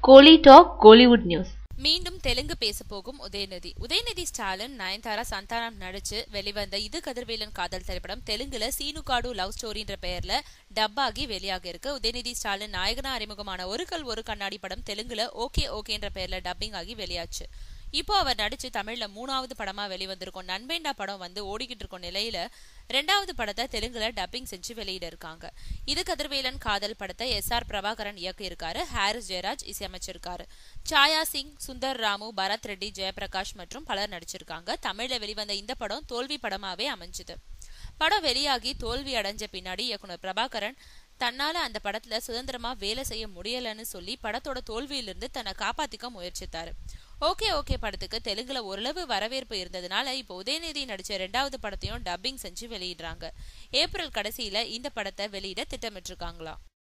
கோலி talk Kollywood news மீண்டும் தெலுங்கு பேச போகும் உதயநிதி உதயநிதி ஸ்டாலின் நயன்தாரா சந்தானம் நடிச்சு வெளிவந்த இது கதிர்வேலன் காதல் திரைப்படம் தெலுங்குல சீனுகாடு லவ் ஸ்டோரின்ற பெயர்ல டப்பாகி வெளியாக இருக்கு உதயநிதி ஸ்டாலின் நாயகனா அறிமுகமான ஒரு கல் ஒரு கண்ணாடி படம் தெலுங்குல ஓகே ஓகேன்ற பெயர்ல டப்பிங் ஆகி வெளியாச்சு இப்போ அவர் நடிச்சு தமிழ்ல மூணாவது படமா வெளிவந்திருக்கும் நண்பேண்டா படம் வந்து ஓடிக்கிட்டு இருக்கும் நிலையில ரெண்டாவது படத்தை தெலுங்குல டப்பிங் செஞ்சு வெளியிட இருக்காங்க இது கதிர்வேலன் காதல் படத்தை எஸ் ஆர் பிரபாகரன் இயக்கியிருக்காரு ஹாரிஸ் ஜெயராஜ் இசையமைச்சிருக்காரு சாயா சிங் சுந்தர் ராமு பரத் ரெட்டி ஜெயபிரகாஷ் மற்றும் பலர் நடிச்சிருக்காங்க தமிழ்ல வெளிவந்த இந்த படம் தோல்வி படமாவே அமைஞ்சுது படம் வெளியாகி தோல்வி அடைஞ்ச பின்னாடி இயக்குனர் பிரபாகரன் தன்னால அந்த படத்துல சுதந்திரமா வேலை செய்ய முடியலன்னு சொல்லி படத்தோட தோல்வியிலிருந்து தன்னை காப்பாத்திக்க முயற்சித்தாரு ஓகே ஓகே படத்துக்கு தெலுங்குல ஓரளவு வரவேற்பு இருந்ததுனால இப்போ உதயநிதி நடிச்ச ரெண்டாவது படத்தையும் டப்பிங் செஞ்சு வெளியிடுறாங்க ஏப்ரல் கடைசியில இந்த படத்தை வெளியிட திட்டமிட்டிருக்காங்களாம்